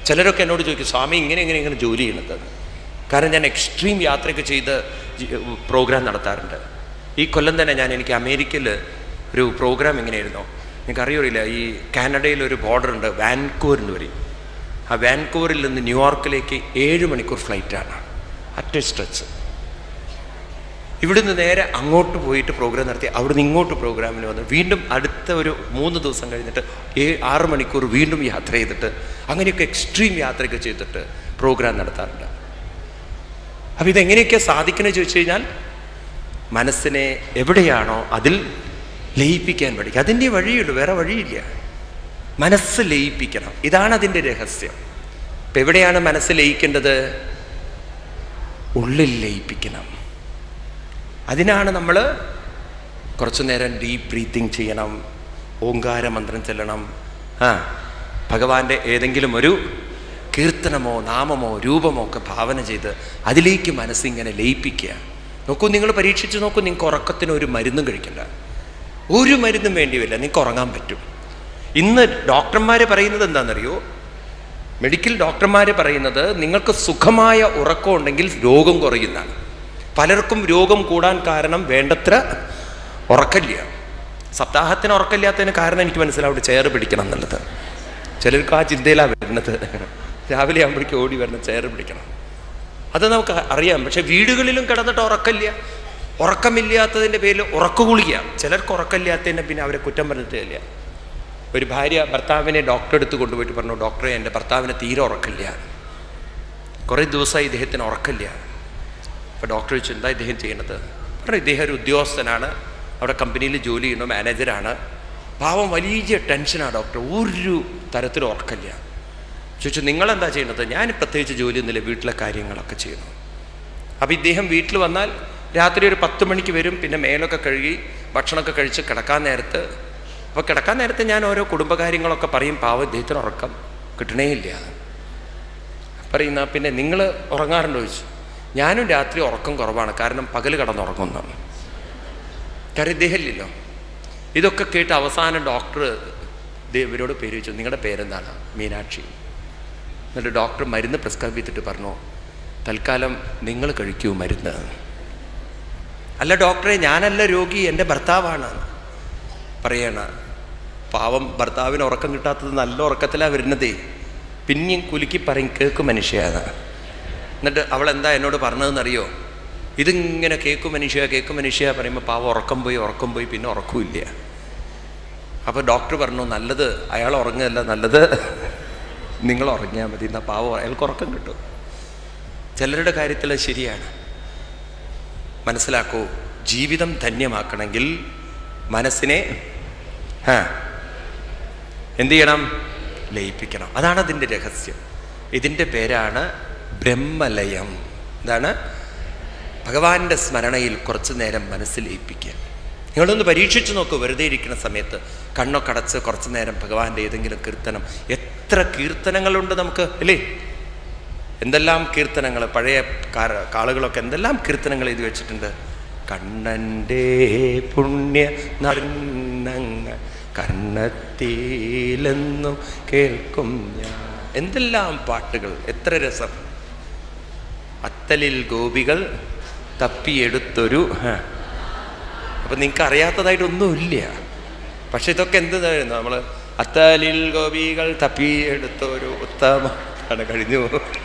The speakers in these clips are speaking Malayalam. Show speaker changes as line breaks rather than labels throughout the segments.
ചിലരൊക്കെ എന്നോട് ചോദിക്കും സ്വാമി ഇങ്ങനെ ഇങ്ങനെ ഇങ്ങനെ ജോലി ചെയ്യണത് കാരണം ഞാൻ എക്സ്ട്രീം യാത്രയൊക്കെ ചെയ്ത് പ്രോഗ്രാം നടത്താറുണ്ട് ഈ കൊല്ലം തന്നെ ഞാൻ എനിക്ക് അമേരിക്കയിൽ ഒരു പ്രോഗ്രാം എങ്ങനെയായിരുന്നു നിങ്ങൾക്ക് അറിയില്ല ഈ കാനഡയിൽ ഒരു ബോർഡർ ഉണ്ട് വാൻകൂവർ എന്ന് പറയും ആ വാൻകൂവറിൽ നിന്ന് ന്യൂയോർക്കിലേക്ക് ഏഴ് മണിക്കൂർ ഫ്ലൈറ്റാണ് അറ്റ് സ്ട്രെച്ച് ഇവിടുന്ന് നേരെ അങ്ങോട്ട് പോയിട്ട് പ്രോഗ്രാം നടത്തി അവിടുന്ന് ഇങ്ങോട്ട് പ്രോഗ്രാമിന് വന്ന് വീണ്ടും അടുത്ത ഒരു മൂന്ന് ദിവസം കഴിഞ്ഞിട്ട് ഏ ആറ് മണിക്കൂർ വീണ്ടും യാത്ര ചെയ്തിട്ട് അങ്ങനെയൊക്കെ എക്സ്ട്രീം യാത്രയൊക്കെ ചെയ്തിട്ട് പ്രോഗ്രാം നടത്താറുണ്ട് അപ്പം ഇതെങ്ങനെയൊക്കെ സാധിക്കണമെന്ന് ചോദിച്ചു കഴിഞ്ഞാൽ മനസ്സിനെ എവിടെയാണോ അതിൽ ലയിപ്പിക്കാൻ പഠിക്കുക അതിൻ്റെ വഴിയുള്ളൂ വേറെ വഴിയില്ല മനസ്സ് ലയിപ്പിക്കണം ഇതാണ് അതിൻ്റെ രഹസ്യം ഇപ്പം എവിടെയാണ് മനസ്സ് ലയിക്കേണ്ടത് ഉള്ളിൽ ലയിപ്പിക്കണം അതിനാണ് നമ്മൾ കുറച്ചു നേരം ഡീപ്പ് ബ്രീത്തിങ് ചെയ്യണം ഓങ്കാര മന്ത്രം ചെല്ലണം ആ ഭഗവാന്റെ ഏതെങ്കിലും ഒരു കീർത്തനമോ നാമമോ രൂപമോ ഒക്കെ ഭാവന ചെയ്ത് അതിലേക്ക് മനസ്സിങ്ങനെ ലയിപ്പിക്കുക നോക്കൂ നിങ്ങൾ പരീക്ഷിച്ച് നോക്കൂ നിങ്ങൾക്ക് ഉറക്കത്തിന് ഒരു മരുന്നും കഴിക്കണ്ട ഒരു മരുന്നും വേണ്ടി വരില്ല നിങ്ങൾക്ക് ഉറങ്ങാൻ പറ്റും ഇന്ന് ഡോക്ടർമാർ പറയുന്നത് എന്താണെന്നറിയോ മെഡിക്കൽ ഡോക്ടർമാർ പറയുന്നത് നിങ്ങൾക്ക് സുഖമായ ഉറക്കം ഉണ്ടെങ്കിൽ രോഗം കുറയുന്നതാണ് പലർക്കും രോഗം കൂടാൻ കാരണം വേണ്ടത്ര ഉറക്കമില്ല സപ്താഹത്തിന് ഉറക്കമില്ലാത്തതിന് കാരണം എനിക്ക് മനസ്സിലാവും ചെയർ പിടിക്കണം എന്നുള്ളത് ചിലർക്ക് ആ ചിന്തയിലാണ് വരുന്നത് രാവിലെ ആകുമ്പോഴേക്കും ഓടി വരുന്ന ചെയർ പിടിക്കണം അത് നമുക്ക് അറിയാം പക്ഷെ വീടുകളിലും കിടന്നിട്ട് ഉറക്കമില്ല ഉറക്കമില്ലാത്തതിൻ്റെ പേരിൽ ഉറക്കുകുളിക്കുക ചിലർക്ക് ഉറക്കമില്ലാത്തതിൻ്റെ പിന്നെ അവരെ കുറ്റം പറഞ്ഞിട്ടില്ല ഒരു ഭാര്യ ഭർത്താവിനെ ഡോക്ടറെ അടുത്ത് കൊണ്ടുപോയിട്ട് പറഞ്ഞു ഡോക്ടറെ എൻ്റെ ഭർത്താവിന് തീരെ ഉറക്കില്ല കുറേ ദിവസമായി ഇദ്ദേഹത്തിന് ഉറക്കില്ല അപ്പോൾ ഡോക്ടർ ചോദിച്ചു എന്താ ഇദ്ദേഹം ചെയ്യണത് പറഞ്ഞു ഇദ്ദേഹം ഒരു ഉദ്യോഗസ്ഥനാണ് അവിടെ കമ്പനിയിൽ ജോലി ചെയ്യുന്ന മാനേജറാണ് പാവം വലിയ ടെൻഷനാണ് ഡോക്ടർ ഒരു തരത്തിലും ഉറക്കില്ല ചോദിച്ചു നിങ്ങളെന്താ ചെയ്യുന്നത് ഞാൻ പ്രത്യേകിച്ച് ജോലിയൊന്നുമില്ല വീട്ടിലെ കാര്യങ്ങളൊക്കെ ചെയ്യുന്നു അപ്പോൾ ഇദ്ദേഹം വീട്ടിൽ വന്നാൽ രാത്രി ഒരു പത്ത് മണിക്ക് വരും പിന്നെ മേലൊക്കെ കഴുകി ഭക്ഷണമൊക്കെ കഴിച്ച് കിടക്കാൻ നേരത്ത് അപ്പോൾ കിടക്കാൻ നേരത്തെ ഞാൻ ഓരോ കുടുംബകാര്യങ്ങളൊക്കെ പറയും പാവം ഇദ്ദേഹത്തിന് ഉറക്കം കിട്ടണേ ഇല്ല പറയുന്ന പിന്നെ നിങ്ങൾ ഉറങ്ങാറുണ്ടോ ചോദിച്ചു ഞാനും രാത്രി ഉറക്കം കുറവാണ് കാരണം പകൽ കിടന്നുറങ്ങുന്നതാണ് കാര്യം ഇദ്ദേഹം ഇല്ലല്ലോ ഇതൊക്കെ കേട്ട് അവസാനം ഡോക്ടർ ഇവരോട് പേര് വെച്ചു നിങ്ങളുടെ പേരെന്താണ് മീനാക്ഷി എന്നിട്ട് ഡോക്ടർ മരുന്ന് പ്രിസ്ക്രൈബ് ചെയ്തിട്ട് പറഞ്ഞു തൽക്കാലം നിങ്ങൾ കഴിക്കൂ മരുന്ന് അല്ല ഡോക്ടറെ ഞാനല്ല രോഗി എൻ്റെ ഭർത്താവാണ് പറയണ പാവം ഭർത്താവിന് ഉറക്കം കിട്ടാത്തത് നല്ല ഉറക്കത്തിലാണ് വരുന്നതേ പിന്നെയും കുലുക്കി പറയും കേക്ക് മനുഷ്യയാണ് എന്നിട്ട് അവൾ എന്താ എന്നോട് പറഞ്ഞതെന്നറിയോ ഇതിങ്ങനെ കേക്ക് മനുഷ്യ കേക്ക് മനുഷ്യ പറയുമ്പോൾ പാവം ഉറക്കം പോയി ഉറക്കം പോയി പിന്നെ ഉറക്കമില്ല അപ്പോൾ ഡോക്ടർ പറഞ്ഞു നല്ലത് അയാൾ ഉറങ്ങുകയല്ല നല്ലത് നിങ്ങൾ ഉറങ്ങിയാൽ മതി എന്നാൽ പാവം അയാൾക്ക് ഉറക്കം കിട്ടും ചിലരുടെ കാര്യത്തിൽ അത് ശരിയാണ് മനസ്സിലാക്കൂ ജീവിതം ധന്യമാക്കണമെങ്കിൽ മനസ്സിനെ ആ എന്ത് ചെയ്യണം ലയിപ്പിക്കണം അതാണ് അതിൻ്റെ രഹസ്യം ഇതിൻ്റെ പേരാണ് ബ്രഹ്മലയം എന്താണ് ഭഗവാന്റെ സ്മരണയിൽ കുറച്ചു നേരം മനസ്സ് ലയിപ്പിക്കുക നിങ്ങളൊന്ന് പരീക്ഷിച്ചു നോക്കൂ വെറുതെ ഇരിക്കുന്ന സമയത്ത് കണ്ണൊക്കെ അടച്ച് കുറച്ചു നേരം ഭഗവാന്റെ ഏതെങ്കിലും കീർത്തനം എത്ര കീർത്തനങ്ങളുണ്ട് നമുക്ക് അല്ലേ എന്തെല്ലാം കീർത്തനങ്ങൾ പഴയ കാ- കാളുകളൊക്കെ എന്തെല്ലാം കീർത്തനങ്ങൾ എഴുതി വെച്ചിട്ടുണ്ട് കണ്ണൻ്റെ പുണ്യ നർണങ്ങൾ കർണത്തിലെന്നും കേൾക്കും ഞാൻ എന്തെല്ലാം പാട്ടുകൾ എത്ര രസം അത്തലിൽ ഗോപികൾ തപ്പിയെടുത്തൊരു അപ്പം നിങ്ങൾക്ക് അറിയാത്തതായിട്ടൊന്നുമില്ല പക്ഷെ ഇതൊക്കെ എന്തായിരുന്നു നമ്മൾ അത്തലിൽ ഗോപികൾ തപ്പിയെടുത്തൊരു ഉത്തമ ആണ് കഴിഞ്ഞു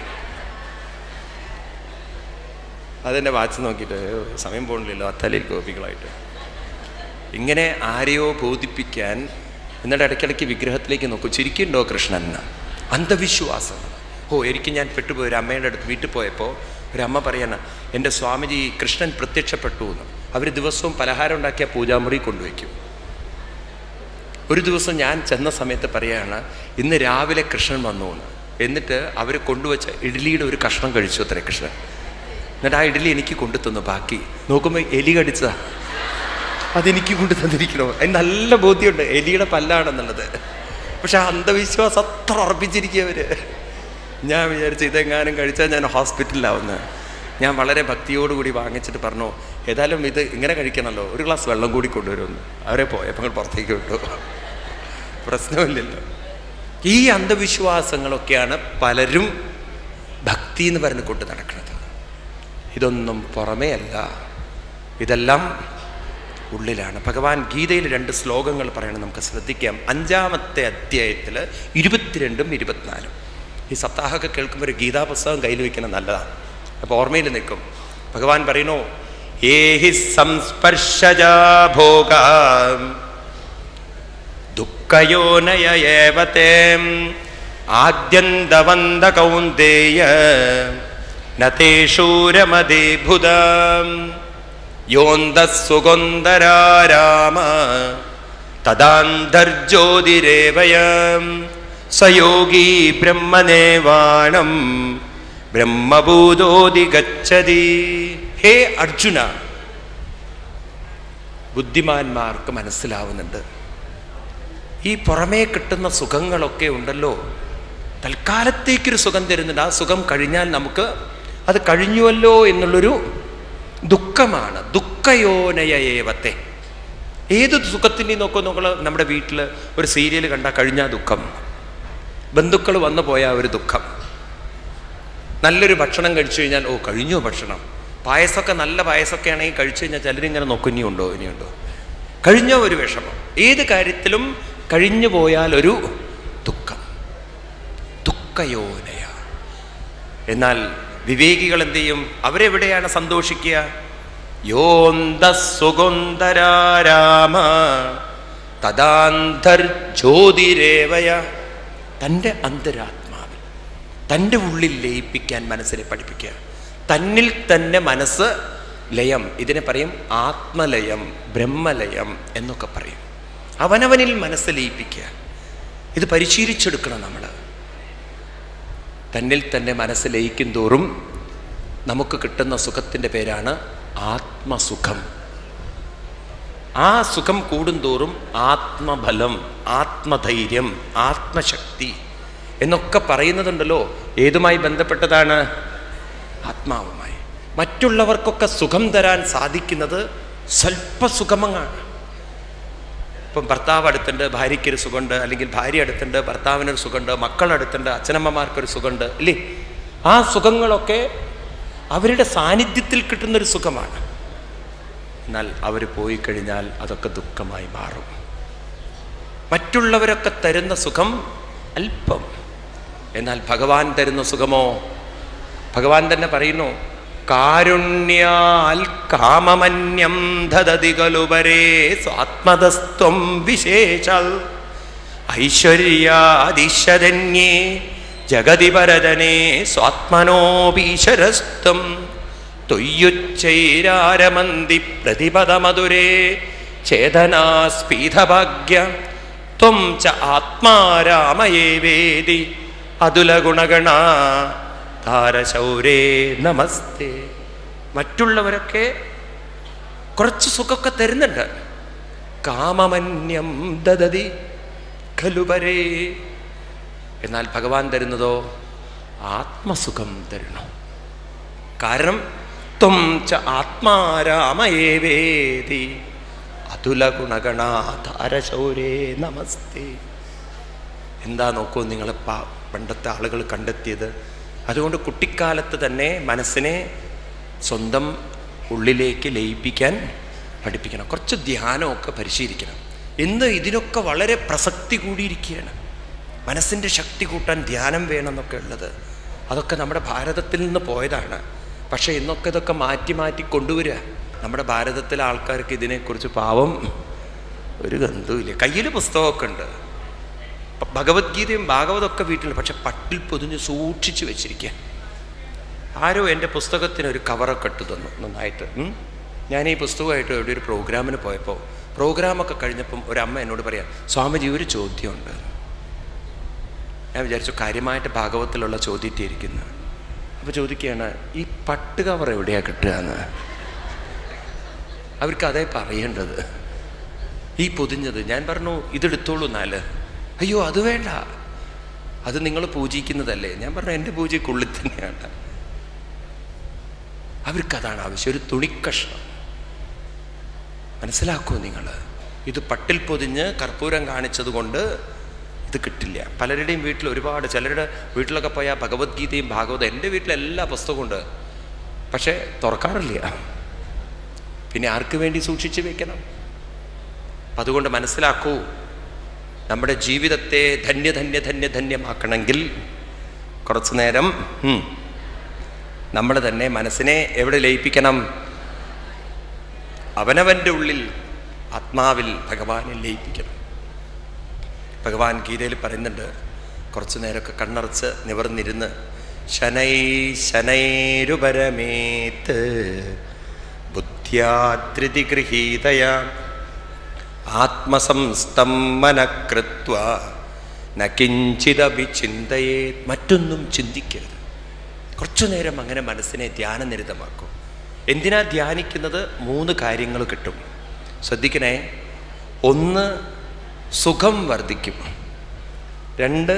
അതെന്നെ വാച്ച് നോക്കിയിട്ട് "അയ്യോ, സമയം പോകണില്ലല്ലോ അത്തലിൽ ഗോപികളായിട്ട് ഇങ്ങനെ ആരെയോ ബോധിപ്പിക്കാൻ എന്നിട്ട് ഇടയ്ക്കിടയ്ക്ക് വിഗ്രഹത്തിലേക്ക് നോക്കും ചിരിക്കുന്നുണ്ടോ കൃഷ്ണൻ എന്ന് അന്ധവിശ്വാസം ഓ എനിക്ക് ഞാൻ പെട്ടുപോയി ഒരു അമ്മയുടെ അടുത്ത് വീട്ടിൽ പോയപ്പോൾ ഒരു അമ്മ പറയാണ് എൻ്റെ സ്വാമിജി കൃഷ്ണൻ പ്രത്യക്ഷപ്പെട്ടു എന്ന് അവർ ദിവസവും പലഹാരം ഉണ്ടാക്കിയ പൂജാമുറി കൊണ്ടുവയ്ക്കും ഒരു ദിവസം ഞാൻ ചെന്ന സമയത്ത് പറയാണ് ഇന്ന് രാവിലെ കൃഷ്ണൻ വന്നു എന്ന് എന്നിട്ട് അവർ കൊണ്ടുവച്ച ഇഡ്ഡലിയുടെ ഒരു കഷ്ണം കഴിച്ചു അത്രേ കൃഷ്ണൻ എന്നിട്ട് ആ ഇഡ്ഡലി എനിക്ക് കൊണ്ടു തന്നു ബാക്കി നോക്കുമ്പോൾ എലി കടിച്ചതാ അതെനിക്ക് കൊണ്ട് തന്നിരിക്കണോ അതിന് നല്ല ബോധ്യമുണ്ട് എലിയുടെ പല്ലാണെന്നുള്ളത് പക്ഷെ ആ അന്ധവിശ്വാസം അത്ര ഉറപ്പിച്ചിരിക്കുക അവര് ഞാൻ വിചാരിച്ചു ഇതെങ്ങാനും കഴിച്ചാൽ ഞാൻ ഹോസ്പിറ്റലിലാവുന്നത് ഞാൻ വളരെ ഭക്തിയോടുകൂടി വാങ്ങിച്ചിട്ട് പറഞ്ഞു ഏതായാലും ഇത് ഇങ്ങനെ കഴിക്കണമല്ലോ ഒരു ഗ്ലാസ് വെള്ളം കൂടി കൊണ്ടുവരുമെന്ന് അവരെ പോയപ്പോൾ പുറത്തേക്ക് വിട്ടു പ്രശ്നമില്ലല്ലോ ഈ അന്ധവിശ്വാസങ്ങളൊക്കെയാണ് പലരും ഭക്തി എന്ന് പറഞ്ഞ് കൊണ്ട് നടക്കുന്നത് ഇതൊന്നും പുറമേ അല്ല ഇതെല്ലാം ഉള്ളിലാണ് ഭഗവാൻ ഗീതയിൽ രണ്ട് ശ്ലോകങ്ങൾ പറയണം നമുക്ക് ശ്രദ്ധിക്കാം അഞ്ചാമത്തെ അധ്യായത്തിൽ ഇരുപത്തിരണ്ടും ഇരുപത്തിനാലും ഈ സപ്താഹമൊക്കെ കേൾക്കുമ്പോൾ ഒരു ഗീതാ പുസ്തകം കയ്യിൽ വെക്കണം നല്ലതാണ് അപ്പോൾ ഓർമ്മയിൽ നിൽക്കും ഭഗവാൻ പറയുന്നു ഏഹി സംസ്പർശജാ ഭോഗ ദുഃഖയോനയേവത്തെ ആദ്യന്തവന്ത കൗന്ദേയ നതേഷൂരമതേ ഭുത യോന്തസുഗന്ധരാരാമ തദാന്തർജ്യോതിരേവയ സയോഗീ ബ്രഹ്മനേവാണം ബ്രഹ്മഭൂതോതി ഗച്ഛതി ഹേ അർജുന ബുദ്ധിമാന്മാർക്ക് മനസ്സിലാവുന്നുണ്ട് ഈ പുറമേ കിട്ടുന്ന സുഖങ്ങളൊക്കെ ഉണ്ടല്ലോ തൽക്കാലത്തേക്കൊരു സുഖം തരുന്നുണ്ട് ആ സുഖം കഴിഞ്ഞാൽ നമുക്ക് അത് കഴിഞ്ഞുവല്ലോ എന്നുള്ളൊരു ദുഃഖമാണ് ദുഃഖയോനയേവത്തെ ഏത് സുഖത്തിൻ്റെയും നോക്കോ നമ്മൾ നമ്മുടെ വീട്ടിൽ ഒരു സീരിയൽ കണ്ടാൽ കഴിഞ്ഞാൽ ദുഃഖം ബന്ധുക്കൾ വന്നു പോയാൽ ഒരു ദുഃഖം നല്ലൊരു ഭക്ഷണം കഴിച്ചു കഴിഞ്ഞാൽ ഓ കഴിഞ്ഞു ഭക്ഷണം പായസമൊക്കെ നല്ല പായസമൊക്കെ ആണെങ്കിൽ കഴിച്ചു കഴിഞ്ഞാൽ ചിലരിങ്ങനെ നോക്കും ഇനിയുണ്ടോ ഇനിയുണ്ടോ കഴിഞ്ഞോ ഒരു വിഷമം ഏത് കാര്യത്തിലും കഴിഞ്ഞു പോയാൽ ഒരു ദുഃഖം ദുഃഖയോനയ എന്നാൽ വിവേകികൾ എന്ത് ചെയ്യും അവരെവിടെയാണ് സന്തോഷിക്കുക യോന്തസുഗന്ധരാരാമ തദാന്തർജ്യോതിരേവയ തൻ്റെ അന്തരാത്മാവിൽ തൻ്റെ ഉള്ളിൽ ലയിപ്പിക്കാൻ മനസ്സിനെ പഠിപ്പിക്കുക തന്നിൽ തന്നെ മനസ്സ് ലയം ഇതിനെ പറയും ആത്മലയം ബ്രഹ്മലയം എന്നൊക്കെ പറയും അവനവനിൽ മനസ്സ് ലയിപ്പിക്കുക ഇത് പരിശീലിച്ചെടുക്കണം നമ്മൾ തന്നിൽ തന്നെ മനസ്സ് ലയിക്കും തോറും നമുക്ക് കിട്ടുന്ന സുഖത്തിൻ്റെ പേരാണ് ആത്മസുഖം ആ സുഖം കൂടുന്തോറും ആത്മബലം ആത്മധൈര്യം ആത്മശക്തി എന്നൊക്കെ പറയുന്നതുണ്ടല്ലോ ഏതുമായി ബന്ധപ്പെട്ടതാണ് ആത്മാവുമായി മറ്റുള്ളവർക്കൊക്കെ സുഖം തരാൻ സാധിക്കുന്നത് സ്വല്പസുഖമങ്ങാണ് ഇപ്പം ഭർത്താവ് അടുത്തുണ്ട് ഭാര്യയ്ക്കൊരു സുഖമുണ്ട് അല്ലെങ്കിൽ ഭാര്യ അടുത്തുണ്ട് ഭർത്താവിനൊരു സുഖമുണ്ട് മക്കൾ അടുത്തുണ്ട് അച്ഛനമ്മമാർക്കൊരു സുഖമുണ്ട് ഇല്ലേ ആ സുഖങ്ങളൊക്കെ അവരുടെ സാന്നിധ്യത്തിൽ കിട്ടുന്നൊരു സുഖമാണ് എന്നാൽ അവർ പോയി കഴിഞ്ഞാൽ അതൊക്കെ ദുഃഖമായി മാറും മറ്റുള്ളവരൊക്കെ തരുന്ന സുഖം അല്പം എന്നാൽ ഭഗവാൻ തരുന്ന സുഖമോ ഭഗവാൻ തന്നെ പറയുന്നു കാരുണ്യാൽ കാമമന്യം ദദതി കലുപരേ സ്വാത്മതസ്ത്വം വിശേഷാൽ ഐശ്വര്യാദിശരണ്യേ ജഗതി പരജനേ സ്വാത്മനോപീശ്വരസ്ത്വം തൊയ്യുച്ചൈരാരമന്തി പ്രതിപദമധുരേ ചേതനാസ്പീതഭാഗ്യ ത്വം ച ആത്മാരാമയേ വേദി അതുലഗുണഗണ താരശൗരേ നമസ്തേ മറ്റുള്ളവരൊക്കെ കുറച്ച് സുഖമൊക്കെ തരുന്നുണ്ട് കാമമന്യം ദദതി ഖലുപരേ എന്നാൽ ഭഗവാൻ തരുന്നതോ ആത്മസുഖം തരണം കാരണം ത്വം ച ആത്മാരാമയേ വേദി അതുല ഗുണഗണാധാരശൗരേ നമസ്തേ എന്താ നോക്കൂ നിങ്ങൾ പണ്ടത്തെ ആളുകൾ കണ്ടെത്തിയത് അതുകൊണ്ട് കുട്ടിക്കാലത്ത് തന്നെ മനസ്സിനെ സ്വന്തം ഉള്ളിലേക്ക് ലയിപ്പിക്കാൻ പഠിപ്പിക്കണം കുറച്ച് ധ്യാനമൊക്കെ പരിശീലിക്കണം ഇന്ന് ഇതിനൊക്കെ വളരെ പ്രസക്തി കൂടിയിരിക്കുകയാണ് മനസ്സിൻ്റെ ശക്തി കൂട്ടാൻ ധ്യാനം വേണമെന്നൊക്കെ ഉള്ളത് അതൊക്കെ നമ്മുടെ ഭാരതത്തിൽ നിന്ന് പോയതാണ് പക്ഷേ ഇന്നൊക്കെ ഇതൊക്കെ മാറ്റി മാറ്റി കൊണ്ടുവരിക നമ്മുടെ ഭാരതത്തിലെ ആൾക്കാർക്ക് ഇതിനെക്കുറിച്ച് പാവം ഒരു ഗന്ധവുമില്ല കയ്യിൽ പുസ്തകമൊക്കെ ഉണ്ട് ഭഗവത്ഗീതയും ഭാഗവതമൊക്കെ വീട്ടിൽ പക്ഷെ പട്ടിൽ പൊതിഞ്ഞ് സൂക്ഷിച്ചു വെച്ചിരിക്കുക ആരോ എൻ്റെ പുസ്തകത്തിന് ഒരു കവറൊക്കെ ഇട്ട് തന്നു നന്നായിട്ട് ഉം. ഞാൻ ഈ പുസ്തകമായിട്ട് എവിടെ ഒരു പ്രോഗ്രാമിന് പോയപ്പോൾ പ്രോഗ്രാമൊക്കെ കഴിഞ്ഞപ്പം ഒരു അമ്മ എന്നോട് പറയാം സ്വാമിജി ഒരു ചോദ്യമുണ്ട് ഞാൻ വിചാരിച്ചു കാര്യമായിട്ട് ഭാഗവത്തിലുള്ള ചോദ്യത്തിയിരിക്കുന്നു അപ്പോൾ ചോദിക്കുകയാണ് ഈ പട്ട് കവർ എവിടെയാണ് കിട്ടുക എന്ന് അവർക്ക് അതേ പറയേണ്ടത് ഈ പൊതിഞ്ഞത് ഞാൻ പറഞ്ഞു ഇതെടുത്തോളൂ നാല് അയ്യോ അത് വേണ്ട അത് നിങ്ങൾ പൂജിക്കുന്നതല്ലേ ഞാൻ പറഞ്ഞു എൻ്റെ പൂജയ്ക്കുള്ളിൽ തന്നെയാണ് അവർക്കതാണ് ആവശ്യം ഒരു തുണിക്കഷ്ണം മനസ്സിലാക്കൂ നിങ്ങൾ ഇത് പട്ടിൽ പൊതിഞ്ഞ് കർപ്പൂരം കാണിച്ചത് കൊണ്ട് ഇത് കിട്ടില്ല പലരുടെയും വീട്ടിൽ ഒരുപാട് ചിലരുടെ വീട്ടിലൊക്കെ പോയാൽ ഭഗവത്ഗീതയും ഭാഗവതം എൻ്റെ വീട്ടിൽ എല്ലാ പുസ്തകവും ഉണ്ട് പക്ഷേ തുറക്കാറില്ല പിന്നെ ആർക്ക് വേണ്ടി സൂക്ഷിച്ചു വെക്കണം അപ്പം അതുകൊണ്ട് മനസ്സിലാക്കൂ നമ്മുടെ ജീവിതത്തെ ധന്യ ധന്യ ധന്യ ധന്യമാക്കണമെങ്കിൽ കുറച്ചു നേരം നമ്മൾ തന്നെ മനസ്സിനെ എവിടെ ലയിപ്പിക്കണം അവനവൻ്റെ ഉള്ളിൽ ആത്മാവിൽ ഭഗവാനെ ലയിപ്പിക്കണം ഭഗവാൻ ഗീതയിൽ പറയുന്നുണ്ട് കുറച്ചു നേരമൊക്കെ കണ്ണറച്ച് നിവർന്നിരുന്ന് ശനൈ ശനൈരുപരമേത്ത് ബുദ്ധ്യാധൃതി ഗൃഹീതയ ആത്മസംസ്ഥം മനഃകൃത്വ ന കിഞ്ചിതപി ചിന്തയേ മറ്റൊന്നും ചിന്തിക്കരുത് കുറച്ചു നേരം അങ്ങനെ മനസ്സിനെ ധ്യാനനിരതമാക്കും എന്തിനാ ധ്യാനിക്കുന്നത് മൂന്ന് കാര്യങ്ങൾ കിട്ടും ശ്രദ്ധിക്കണേ ഒന്ന് സുഖം വർദ്ധിക്കും രണ്ട്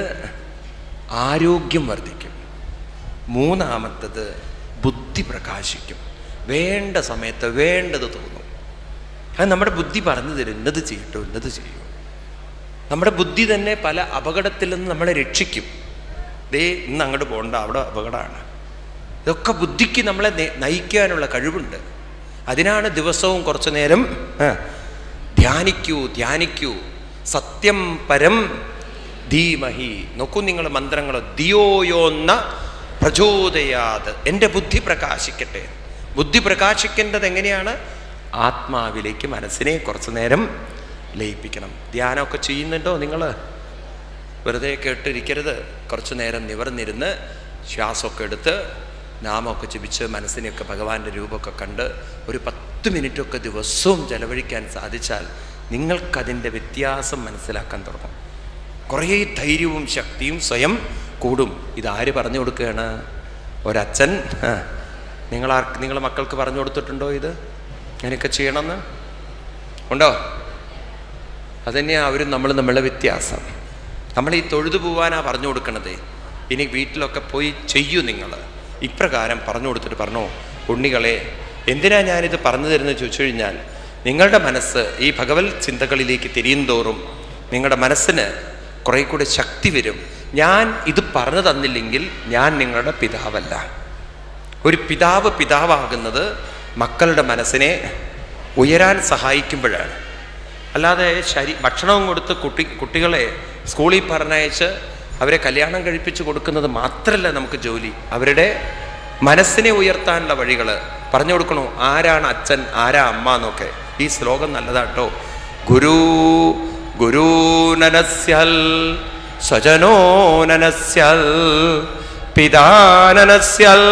ആരോഗ്യം വർദ്ധിക്കും മൂന്നാമത്തത് ബുദ്ധി പ്രകാശിക്കും വേണ്ട സമയത്ത് വേണ്ടത് തോന്നും അത് നമ്മുടെ ബുദ്ധി പറഞ്ഞു തരും ഇന്നത് ചെയ്യട്ടോ ഇന്നത് ചെയ്യൂ നമ്മുടെ ബുദ്ധി തന്നെ പല അപകടത്തിൽ നിന്ന് നമ്മളെ രക്ഷിക്കും ദേ ഇന്ന് അങ്ങോട്ട് പോകണ്ട അവിടെ അപകടമാണ് ഇതൊക്കെ ബുദ്ധിക്ക് നമ്മളെ നെ- നയിക്കാനുള്ള കഴിവുണ്ട് അതിനാണ് ദിവസവും കുറച്ചു നേരം ആ, ധ്യാനിക്കൂ ധ്യാനിക്കൂ സത്യം പരം ധീമഹി നോക്കൂ നിങ്ങൾ മന്ത്രങ്ങൾ ദിയോയോന്ന പ്രചോദയാത് എൻ്റെ ബുദ്ധി പ്രകാശിക്കട്ടെ ബുദ്ധി പ്രകാശിക്കേണ്ടത് എങ്ങനെയാണ് ആത്മാവിലേക്ക് മനസ്സിനെ കുറച്ചു നേരം ലയിപ്പിക്കണം ധ്യാനമൊക്കെ ചെയ്യുന്നുണ്ടോ നിങ്ങൾ വെറുതെ കേട്ടിരിക്കരുത് കുറച്ചു നേരം നിവർന്നിരുന്ന് ശ്വാസമൊക്കെ എടുത്ത് നാമമൊക്കെ ജപിച്ച് മനസ്സിനെയൊക്കെ ഭഗവാന്റെ രൂപമൊക്കെ കണ്ട് ഒരു പത്ത് മിനിറ്റൊക്കെ ദിവസവും ചെലവഴിക്കാൻ സാധിച്ചാൽ നിങ്ങൾക്കതിൻ്റെ വ്യത്യാസം മനസ്സിലാക്കാൻ തുടങ്ങും കുറേ ധൈര്യവും ശക്തിയും സ്വയം കൂടും ഇതാര് പറഞ്ഞു കൊടുക്കുകയാണ് ഒരച്ഛൻ ആ, നിങ്ങളാർ നിങ്ങളെ മക്കൾക്ക് പറഞ്ഞു കൊടുത്തിട്ടുണ്ടോ ഇത് അങ്ങനെയൊക്കെ ചെയ്യണമെന്ന് ഉണ്ടോ അതന്നെയാണ് അവരും നമ്മൾ നമ്മളുടെ വ്യത്യാസം നമ്മൾ ഈ തൊഴുതു പോവാനാ പറഞ്ഞു കൊടുക്കണത് ഇനി വീട്ടിലൊക്കെ പോയി ചെയ്യൂ നിങ്ങൾ ഇപ്രകാരം പറഞ്ഞു കൊടുത്തിട്ട് പറഞ്ഞോ ഉണ്ണികളെ എന്തിനാ ഞാനിത് പറഞ്ഞു തരുന്നത് ചോദിച്ചു കഴിഞ്ഞാൽ നിങ്ങളുടെ മനസ്സ് ഈ ഭഗവത് ചിന്തകളിലേക്ക് തിരിയും തോറും നിങ്ങളുടെ മനസ്സിന് കുറെ കൂടെ ശക്തി വരും ഞാൻ ഇത് പറഞ്ഞു തന്നില്ലെങ്കിൽ ഞാൻ നിങ്ങളുടെ പിതാവല്ല ഒരു പിതാവ് പിതാവാകുന്നത് മക്കളുടെ മനസ്സിനെ ഉയരാൻ സഹായിക്കുമ്പോഴാണ് അല്ലാതെ ശരി ഭക്ഷണവും കൊടുത്ത് കുട്ടി കുട്ടികളെ സ്കൂളിൽ പറഞ്ഞയച്ച് അവരെ കല്യാണം കഴിപ്പിച്ച് കൊടുക്കുന്നത് മാത്രമല്ല നമുക്ക് ജോലി അവരുടെ മനസ്സിനെ ഉയർത്താനുള്ള വഴികൾ പറഞ്ഞു കൊടുക്കണോ ആരാണ് അച്ഛൻ ആരാ അമ്മ എന്നൊക്കെ ഈ ശ്ലോകം നല്ലതാട്ടോ ഗുരു ഗുരൂനനസ്യൽ സ്വജനോ നനസ്യൽ പിതാനനസ്യൽ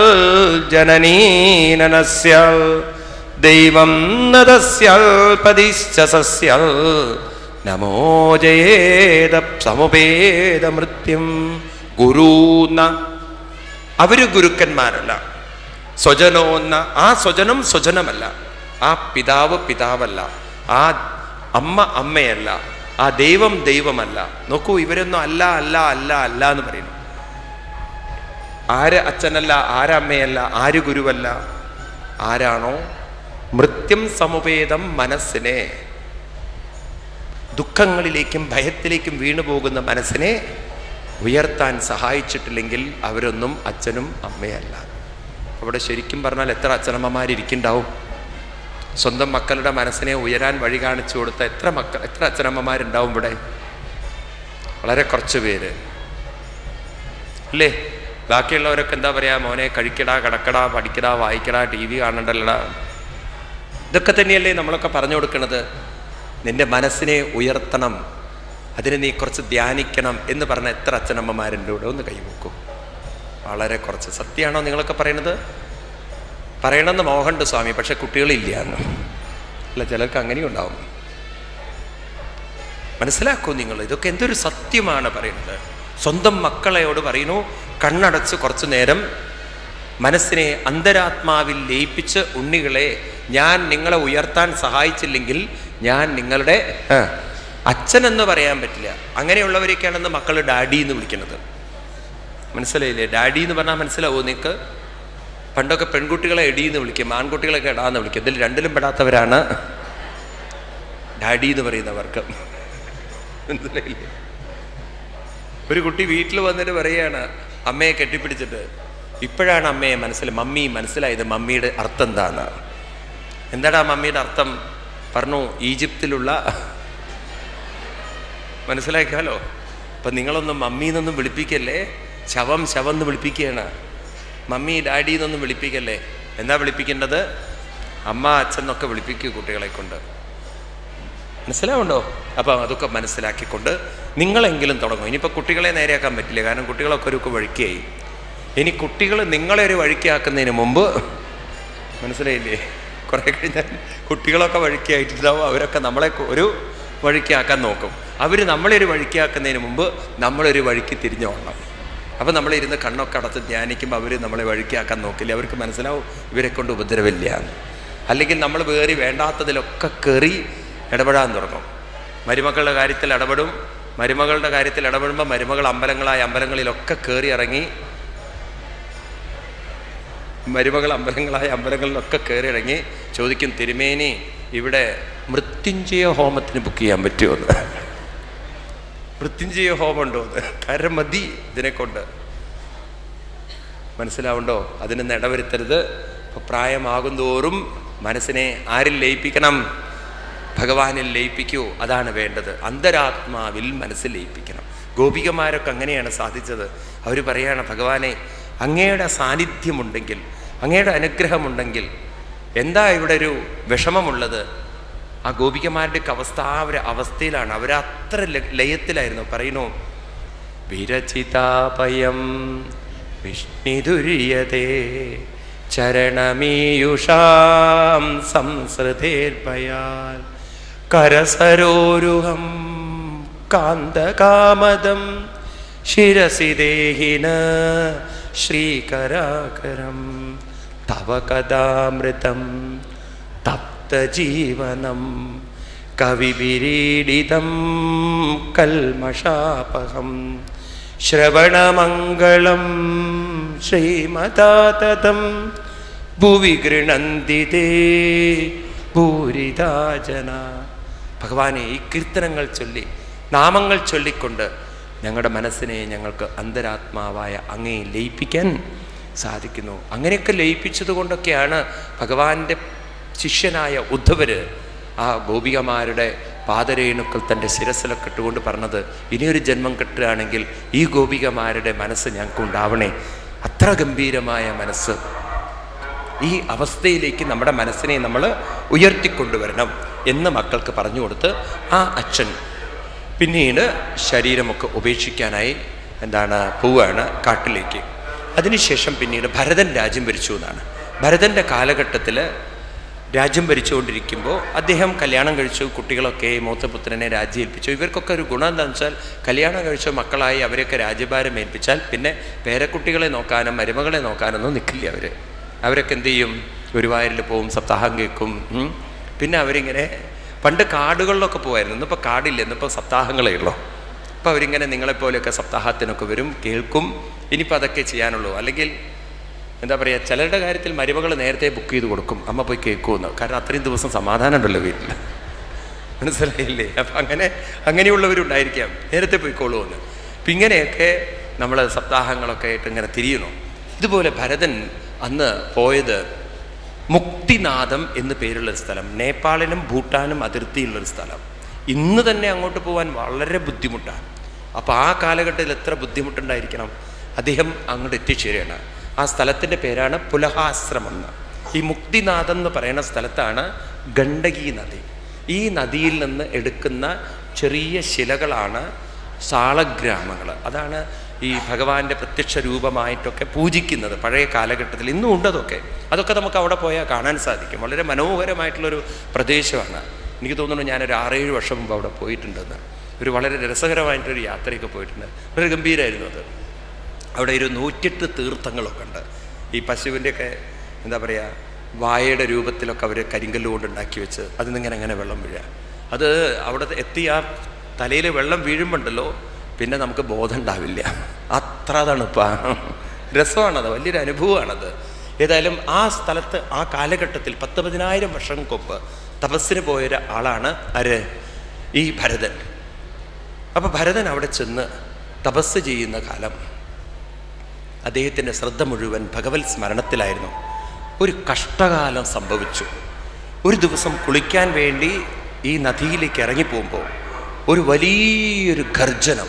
ജനനീനനസ്യൽ ദൈവം നദസ്യൽ പതിശ്ച സസ്യൽ നമോ ജയേത സമുപേത മൃത്യം ഗുരൂന്ന അവര് ഗുരുക്കന്മാരല്ല സ്വജനോന്ന ആ സ്വജനം സ്വജനമല്ല ആ പിതാവ് പിതാവല്ല ആ അമ്മ അമ്മയല്ല ആ ദൈവം ദൈവമല്ല നോക്കൂ ഇവരൊന്നും അല്ല അല്ല അല്ല അല്ല എന്ന് പറയുന്നു ആര് അച്ഛനല്ല ആരമ്മയല്ല ആര് ഗുരുവല്ല ആരാണോ മൃത്യം സമുപേതം മനസ്സിനെ ദുഃഖങ്ങളിലേക്കും ഭയത്തിലേക്കും വീണു പോകുന്ന മനസ്സിനെ ഉയർത്താൻ സഹായിച്ചിട്ടില്ലെങ്കിൽ അവരൊന്നും അച്ഛനും അമ്മയല്ല അവിടെ ശരിക്കും പറഞ്ഞാൽ എത്ര അച്ഛനമ്മമാരിയ്ക്കുണ്ടാവും സ്വന്തം മക്കളുടെ മനസ്സിനെ ഉയരാൻ വഴി കാണിച്ചു കൊടുത്ത എത്ര മക്കൾ എത്ര അച്ഛനമ്മമാരുണ്ടാവും ഇവിടെ വളരെ കുറച്ച് പേര് അല്ലേ ബാക്കിയുള്ളവരൊക്കെ എന്താ പറയാ മോനെ കഴിക്കടാ കിടക്കടാ പഠിക്കടാ വായിക്കടാ ടി വി കാണണ്ടല്ലടാ ഇതൊക്കെ തന്നെയല്ലേ നമ്മളൊക്കെ പറഞ്ഞു കൊടുക്കുന്നത് നിന്റെ മനസ്സിനെ ഉയർത്തണം അതിനെ നീ കുറച്ച് ധ്യാനിക്കണം എന്ന് പറഞ്ഞ എത്ര അച്ഛനമ്മമാരുണ്ട് ഇവിടെ ഒന്ന് കൈവക്കും വളരെ കുറച്ച് സത്യമാണോ നിങ്ങളൊക്കെ പറയണത് പറയണമെന്ന് മോഹമുണ്ട് സ്വാമി പക്ഷെ കുട്ടികളില്ല എന്ന് അല്ല ചിലർക്ക് അങ്ങനെയും ഉണ്ടാവും മനസ്സിലാക്കൂ നിങ്ങൾ ഇതൊക്കെ എന്തൊരു സത്യമാണ് പറയുന്നത് സ്വന്തം മക്കളെയോട് പറയുന്നു കണ്ണടച്ച് കുറച്ചു നേരം മനസ്സിനെ അന്തരാത്മാവിൽ ലയിപ്പിച്ച് ഉണ്ണികളെ ഞാൻ നിങ്ങളെ ഉയർത്താൻ സഹായിച്ചില്ലെങ്കിൽ ഞാൻ നിങ്ങളുടെ ആ, അച്ഛൻ എന്ന് പറയാൻ പറ്റില്ല അങ്ങനെയുള്ളവരൊക്കെയാണെന്ന് മക്കൾ ഡാഡി എന്ന് വിളിക്കുന്നത് മനസ്സിലായില്ലേ ഡാഡി എന്ന് പറഞ്ഞാൽ മനസ്സിലാവോ നിങ്ങൾക്ക് പണ്ടൊക്കെ പെൺകുട്ടികളെ എടി എന്ന് വിളിക്കും ആൺകുട്ടികളൊക്കെ എടാന്ന് വിളിക്കും ഇതിൽ രണ്ടിലും പെടാത്തവരാണ് ഡാഡി എന്ന് പറയുന്നവർക്ക് മനസ്സിലായില്ലേ ഒരു കുട്ടി വീട്ടിൽ വന്നിട്ട് പറയാണ് അമ്മയെ കെട്ടിപ്പിടിച്ചിട്ട് ഇപ്പോഴാണ് അമ്മയെ മനസ്സിൽ മമ്മി മനസ്സിലായത് മമ്മിയുടെ അർത്ഥം എന്താന്ന് എന്താടാ മമ്മിയുടെ അർത്ഥം പറഞ്ഞു ഈജിപ്തിലുള്ള മനസ്സിലാക്കിയാലോ അപ്പം നിങ്ങളൊന്നും മമ്മി എന്നൊന്നും വിളിപ്പിക്കല്ലേ ശവം ശവം എന്ന് വിളിപ്പിക്കുകയാണ് മമ്മി ഡാഡി എന്നൊന്നും വിളിപ്പിക്കല്ലേ എന്താ വിളിപ്പിക്കേണ്ടത് അമ്മ അച്ഛൻ എന്നൊക്കെ വിളിപ്പിക്കൂ കുട്ടികളെ കൊണ്ട് മനസ്സിലാവുണ്ടോ അപ്പം അതൊക്കെ മനസ്സിലാക്കിക്കൊണ്ട് നിങ്ങളെങ്കിലും തുടങ്ങും ഇനിയിപ്പോൾ കുട്ടികളെ നേരെയാക്കാൻ പറ്റില്ല കാരണം കുട്ടികളൊക്കെ ഒരു വഴിക്കായി ഇനി കുട്ടികൾ നിങ്ങളെ ഒരു വഴിക്കാക്കുന്നതിന് മുമ്പ് മനസ്സിലായില്ലേ കുറേ കഴിഞ്ഞാൽ കുട്ടികളൊക്കെ വഴിക്കായിട്ടുണ്ടാവും അവരൊക്കെ നമ്മളെ ഒരു വഴിക്കാക്കാൻ നോക്കും അവർ നമ്മളെ ഒരു വഴിക്കാക്കുന്നതിന് മുമ്പ് നമ്മളൊരു വഴിക്ക് തിരിഞ്ഞു പോകണം അപ്പം നമ്മളിരുന്ന് കണ്ണൊക്കെ അടച്ച് ധ്യാനിക്കുമ്പോൾ അവർ നമ്മളെ വഴിക്കാക്കാൻ നോക്കില്ല അവർക്ക് മനസ്സിലാവും ഇവരെ കൊണ്ട് ഉപദ്രവമില്ല എന്ന്. അല്ലെങ്കിൽ നമ്മൾ വേറി വേണ്ടാത്തതിലൊക്കെ കയറി ഇടപെടാൻ തുടങ്ങും മരുമക്കളുടെ കാര്യത്തിൽ ഇടപെടും മരുമകളുടെ കാര്യത്തിൽ ഇടപെടുമ്പോൾ മരുമകൾ അമ്പലങ്ങളായ അമ്പലങ്ങളിലൊക്കെ കയറി ഇറങ്ങി മരുമകൾ അമ്പലങ്ങളായ അമ്പലങ്ങളിലൊക്കെ കയറി ഇറങ്ങി ചോദിക്കും തിരുമേനി ഇവിടെ മൃത്യുഞ്ജയ ഹോമത്തിന് ബുക്ക് ചെയ്യാൻ പറ്റുമോ എന്ന് മൃത്യുഞ്ജയ ഹോമം ഉണ്ടോ എന്ന് കാരണം മതി ഇതിനെ കൊണ്ട് മനസ്സിലാവുണ്ടോ അതിനൊന്നും ഇടവരുത്തരുത് ഇപ്പൊ പ്രായമാകും തോറും മനസ്സിനെ ആരിൽ ലയിപ്പിക്കണം ഭഗവാനിൽ ലയിപ്പിക്കൂ അതാണ് വേണ്ടത് അന്തരാത്മാവിൽ മനസ്സിൽ ലയിപ്പിക്കണം ഗോപികമാരൊക്കെ അങ്ങനെയാണ് സാധിച്ചത് അവർ പറയാണ് ഭഗവാനെ അങ്ങയുടെ സാന്നിധ്യമുണ്ടെങ്കിൽ അങ്ങയുടെ അനുഗ്രഹമുണ്ടെങ്കിൽ എന്താ ഇവിടെ ഒരു വിഷമമുള്ളത് ആ ഗോപികമാരുടെയൊക്കെ അവസ്ഥ ആ ഒരു അവസ്ഥയിലാണ് അവർ അത്ര ല- ലയത്തിലായിരുന്നു പറയുന്നു വിരചിതാപയം വിഷ്ണിതുര്യതേ ചരണമീയുഷാം സംസൃതേർഭയാൽ കരസരോരുഹം കാന്തകാമദം ശിരസി ദേഹിന ശ്രീകരാകരം തവ കഥാമൃതം തപ്തജീവനം കവിവിരീഡിതം കൽമഷാപഹം ശ്രവണമംഗളം ശ്രീമതാതതം ഭുവി ഗൃണന്തി തേ ഭൂരിതാ ജന ഭഗവാനെ ഈ കീർത്തനങ്ങൾ ചൊല്ലി നാമങ്ങൾ ചൊല്ലിക്കൊണ്ട് ഞങ്ങളുടെ മനസ്സിനെ ഞങ്ങൾക്ക് അന്തരാത്മാവായ അങ്ങേ ലയിപ്പിക്കാൻ സാധിക്കുന്നു അങ്ങനെയൊക്കെ ലയിപ്പിച്ചത് കൊണ്ടൊക്കെയാണ് ഭഗവാന്റെ ശിഷ്യനായ ഉദ്ധവര് ആ ഗോപികമാരുടെ പാദരേണുക്കൾ തൻ്റെ ശിരസിലൊക്കെ ഇട്ടുകൊണ്ട് പറഞ്ഞത് ഇനിയൊരു ജന്മം കിട്ടുകയാണെങ്കിൽ ഈ ഗോപികമാരുടെ മനസ്സ് ഞങ്ങൾക്ക് ഉണ്ടാവണേ അത്ര ഗംഭീരമായ മനസ്സ് ഈ അവസ്ഥയിലേക്ക് നമ്മുടെ മനസ്സിനെ നമ്മൾ ഉയർത്തിക്കൊണ്ടുവരണം എന്ന് മക്കൾക്ക് പറഞ്ഞു കൊടുത്ത് ആ അച്ഛൻ പിന്നീട് ശരീരമൊക്കെ ഉപേക്ഷിക്കാനായി എന്താണ് പോവുകയാണ് കാട്ടിലേക്ക് അതിനുശേഷം പിന്നീട് ഭരതൻ രാജ്യം ഭരിച്ചു എന്നാണ് ഭരതൻ്റെ കാലഘട്ടത്തിൽ രാജ്യം ഭരിച്ചുകൊണ്ടിരിക്കുമ്പോൾ അദ്ദേഹം കല്യാണം കഴിച്ചു കുട്ടികളൊക്കെ മൂത്തപുത്രനെ രാജ്യം ഏൽപ്പിച്ചു ഇവർക്കൊക്കെ ഒരു ഗുണം എന്താണെന്ന് വെച്ചാൽ കല്യാണം കഴിച്ച മക്കളായി അവരെയൊക്കെ രാജ്യഭാരം ഏൽപ്പിച്ചാൽ പിന്നെ പേരക്കുട്ടികളെ നോക്കാനും മരുമകളെ നോക്കാനൊന്നും നിൽക്കില്ല അവർ അവരൊക്കെ എന്ത് ചെയ്യും ഗുരുവായൂരിൽ പോവും സപ്താഹം കേൾക്കും ഉം. പിന്നെ അവരിങ്ങനെ പണ്ട് കാടുകളിലൊക്കെ പോകുമായിരുന്നു ഇന്നിപ്പോൾ കാടില്ല ഇന്നിപ്പോൾ സപ്താഹങ്ങളേ ഉള്ളൂ അപ്പോൾ അവരിങ്ങനെ നിങ്ങളെപ്പോലെയൊക്കെ സപ്താഹത്തിനൊക്കെ വരും കേൾക്കും ഇനിയിപ്പോൾ അതൊക്കെ ചെയ്യാനുള്ളൂ അല്ലെങ്കിൽ എന്താ പറയുക ചിലരുടെ കാര്യത്തിൽ മരുമകൾ നേരത്തെ ബുക്ക് ചെയ്ത് കൊടുക്കും അമ്മ പോയി കേൾക്കുമെന്ന് കാരണം അത്രയും ദിവസം സമാധാനം ഉണ്ടല്ലോ വീട്ടിൽ മനസ്സിലായില്ലേ അപ്പം അങ്ങനെ അങ്ങനെയുള്ളവരുണ്ടായിരിക്കാം നേരത്തെ പോയിക്കോളൂന്ന് അപ്പം ഇങ്ങനെയൊക്കെ നമ്മൾ സപ്താഹങ്ങളൊക്കെ ആയിട്ട് ഇങ്ങനെ തിരിയണു ഇതുപോലെ ഭരതൻ അന്ന് പോയത് മുക്തിനാഥം എന്ന് പേരുള്ളൊരു സ്ഥലം നേപ്പാളിനും ഭൂട്ടാനും അതിർത്തിയുള്ളൊരു സ്ഥലം ഇന്ന് തന്നെ അങ്ങോട്ട് പോകാൻ വളരെ ബുദ്ധിമുട്ടാണ് അപ്പോൾ ആ കാലഘട്ടത്തിൽ എത്ര ബുദ്ധിമുട്ടുണ്ടായിരിക്കണം അദ്ദേഹം അങ്ങോട്ട് എത്തിച്ചേരുകയാണ് ആ സ്ഥലത്തിൻ്റെ പേരാണ് പുലഹാശ്രമം എന്ന് ഈ മുക്തിനാഥം എന്ന് പറയുന്ന സ്ഥലത്താണ് ഗണ്ഡകി നദി ഈ നദിയിൽ നിന്ന് എടുക്കുന്ന ചെറിയ ശിലകളാണ് സാളഗ്രാമങ്ങൾ അതാണ് ഈ ഭഗവാന്റെ പ്രത്യക്ഷ രൂപമായിട്ടൊക്കെ പൂജിക്കുന്നത് പഴയ കാലഘട്ടത്തിൽ ഇന്നും ഉണ്ട് അതൊക്കെ അതൊക്കെ നമുക്ക് അവിടെ പോയാൽ കാണാൻ സാധിക്കും വളരെ മനോഹരമായിട്ടുള്ളൊരു പ്രദേശമാണ് എനിക്ക് തോന്നുന്നു ഞാനൊരു ആറേഴ് വർഷം മുമ്പ് അവിടെ പോയിട്ടുണ്ടെന്ന് ഒരു വളരെ രസകരമായിട്ടൊരു യാത്രയൊക്കെ പോയിട്ടുണ്ട് വളരെ ഗംഭീരമായിരുന്നു അത് അവിടെ ഒരു നൂറ്റെട്ട് തീർത്ഥങ്ങളൊക്കെ ഉണ്ട് ഈ പശുവിൻ്റെയൊക്കെ എന്താ പറയുക വായയുടെ രൂപത്തിലൊക്കെ അവർ കരിങ്കല്ല് കൊണ്ട് ഉണ്ടാക്കി വെച്ച് അതിൽ നിന്നിങ്ങനെ അങ്ങനെ വെള്ളം വീഴുക അത് അവിടെ എത്തി ആ തലയിൽ വെള്ളം വീഴുമ്പോണ്ടല്ലോ പിന്നെ നമുക്ക് ബോധം ഉണ്ടാവില്ല അത്ര തണുപ്പാണ് രസമാണത് വലിയൊരു അനുഭവമാണത് ഏതായാലും ആ സ്ഥലത്ത് ആ കാലഘട്ടത്തിൽ പത്ത് പതിനായിരം വർഷം മുമ്പ് തപസ്സിന് പോയൊരു ആളാണ് ആര് ഈ ഭരതൻ അപ്പോൾ ഭരതൻ അവിടെ ചെന്ന് തപസ് ചെയ്യുന്ന കാലം അദ്ദേഹത്തിൻ്റെ ശ്രദ്ധ മുഴുവൻ ഭഗവത് സ്മരണത്തിലായിരുന്നു ഒരു കഷ്ടകാലം സംഭവിച്ചു ഒരു ദിവസം കുളിക്കാൻ വേണ്ടി ഈ നദിയിലേക്ക് ഇറങ്ങിപ്പോകുമ്പോൾ ഒരു വലിയൊരു ഗർജനം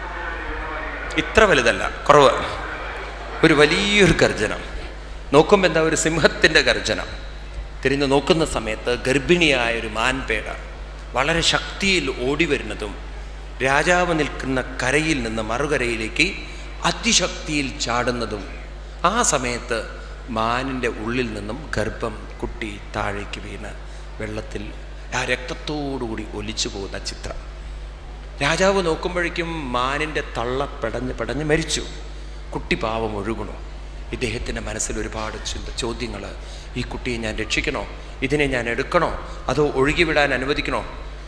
ഇത്ര വലുതല്ല കുറവ് ഒരു വലിയൊരു ഗർജനം നോക്കുമ്പോൾ എന്താ ഒരു സിംഹത്തിൻ്റെ ഗർജനം തിരിഞ്ഞു നോക്കുന്ന സമയത്ത് ഗർഭിണിയായ ഒരു മാൻപേട വളരെ ശക്തിയിൽ ഓടി വരുന്നതും രാജാവ് നിൽക്കുന്ന കരയിൽ നിന്ന് മറുകരയിലേക്ക് അതിശക്തിയിൽ ചാടുന്നതും ആ സമയത്ത് മാനിൻ്റെ ഉള്ളിൽ നിന്നും ഗർഭം കുട്ടി താഴേക്ക് വീണ് വെള്ളത്തിൽ ആ രക്തത്തോടുകൂടി ഒലിച്ചു പോകുന്ന ചിത്രം രാജാവ് നോക്കുമ്പോഴേക്കും മാനിൻ്റെ തള്ള പെടഞ്ഞ് പെടഞ്ഞ് മരിച്ചു കുട്ടി പാവം ഒഴുകണു ഇദ്ദേഹത്തിൻ്റെ മനസ്സിൽ ഒരുപാട് ചിന്ത ചോദ്യങ്ങൾ ഈ കുട്ടിയെ ഞാൻ രക്ഷിക്കണോ ഇതിനെ ഞാൻ എടുക്കണോ അതോ ഒഴുകിവിടാൻ അനുവദിക്കണോ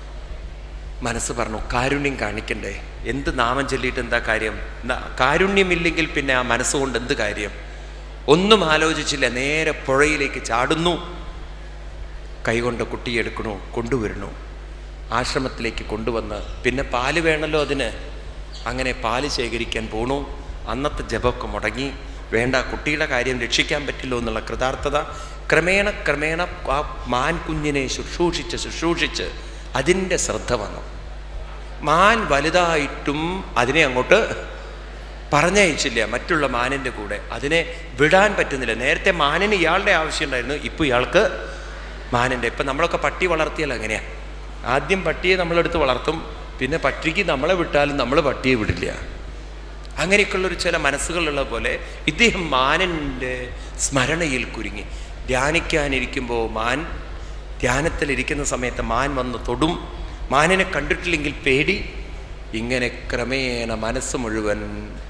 മനസ്സ് പറഞ്ഞു കാരുണ്യം കാണിക്കണ്ടേ എന്ത് നാമം ചൊല്ലിയിട്ട് എന്താ കാര്യം ന- കാരുണ്യമില്ലെങ്കിൽ പിന്നെ ആ മനസ്സുകൊണ്ട് എന്ത് കാര്യം ഒന്നും ആലോചിച്ചില്ല നേരെ പുഴയിലേക്ക് ചാടുന്നു കൈകൊണ്ട് കുട്ടിയെ എടുക്കണു കൊണ്ടുവരണു ആശ്രമത്തിലേക്ക് കൊണ്ടുവന്ന് പിന്നെ പാല് വേണമല്ലോ അതിന് അങ്ങനെ പാല് ശേഖരിക്കാൻ പോണു അന്നത്തെ ജപമൊക്കെ മുടങ്ങി വേണ്ട കുട്ടിയുടെ കാര്യം രക്ഷിക്കാൻ പറ്റില്ലോ എന്നുള്ള കൃതാർത്ഥത ക്രമേണ ക്രമേണ ആ മാൻ കുഞ്ഞിനെ ശുശ്രൂഷിച്ച് ശുശ്രൂഷിച്ച് അതിൻ്റെ ശ്രദ്ധ വന്നു മാൻ വലുതായിട്ടും അതിനെ അങ്ങോട്ട് പറഞ്ഞയച്ചില്ല മറ്റുള്ള മാനിൻ്റെ കൂടെ അതിനെ വിടാൻ പറ്റുന്നില്ല നേരത്തെ മാനിന് ഇയാളുടെ ആവശ്യമുണ്ടായിരുന്നു ഇപ്പോൾ ഇയാൾക്ക് മാനിൻ്റെ ഇപ്പം നമ്മളൊക്കെ പട്ടി വളർത്തിയാൽ അങ്ങനെയാ ആദ്യം പട്ടിയെ നമ്മളെടുത്ത് വളർത്തും പിന്നെ പട്ടിക്ക് നമ്മളെ വിട്ടാലും നമ്മൾ പട്ടിയെ വിടില്ല അങ്ങനെയൊക്കെയുള്ളൊരു ചില മനസ്സുകളുള്ള പോലെ ഇദ്ദേഹം മാനിൻ്റെ സ്മരണയിൽ കുരുങ്ങി ധ്യാനിക്കാനിരിക്കുമ്പോൾ മാൻ ധ്യാനത്തിലിരിക്കുന്ന സമയത്ത് മാൻ വന്ന് തൊടും മാനിനെ കണ്ടിട്ടില്ലെങ്കിൽ പേടി ഇങ്ങനെ ക്രമേണ മനസ്സ് മുഴുവൻ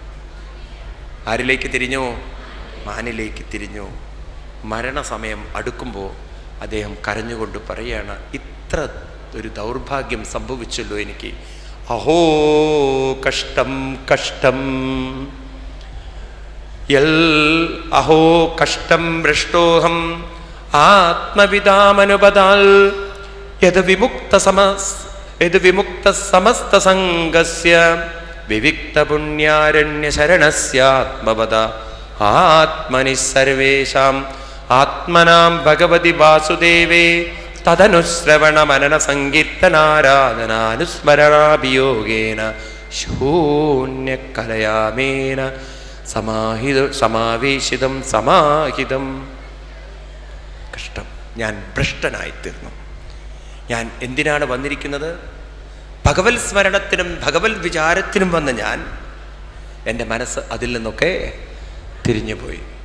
ആരിലേക്ക് തിരിഞ്ഞു മാനിലേക്ക് തിരിഞ്ഞു മരണസമയം അടുക്കുമ്പോൾ അദ്ദേഹം കരഞ്ഞുകൊണ്ട് പറയാണ് ഇത്ര ഒരു ദൗർഭാഗ്യം സംഭവിച്ചല്ലോ എനിക്ക് അഹോ കഷ്ടം കഷ്ടം യൽ അഹോ കഷ്ടം ഭ്രഷ്ടോഹം ആത്മവിതാമനുപതാൽ യത് വിമുക്ത സമസ് യത് വിമുക്ത സമസ്ത സംഘസ്യ വിവിക്ത പുണ്യാരണ്യ ശരണസ്യാത്മവദ ആത്മനി സർവേഷാം ആത്മനാം ഭഗവതി വാസുദേവേ തദനുശ്രവണ മനന സങ്കീർത്തനാരാധനാനുസ്മരണാഭിയോഗേന ശൂന്യകലയാമേന സമാഹിത സമാവേശിതം സമാഹിതം കഷ്ടം ഞാൻ ഭ്രഷ്ടനായിത്തീർന്നു ഞാൻ എന്തിനാണ് വന്നിരിക്കുന്നത് ഭഗവത് സ്മരണത്തിനും ഭഗവത് വിചാരത്തിനും വന്ന ഞാൻ എൻ്റെ മനസ്സ് അതിൽ നിന്നൊക്കെ തിരിഞ്ഞുപോയി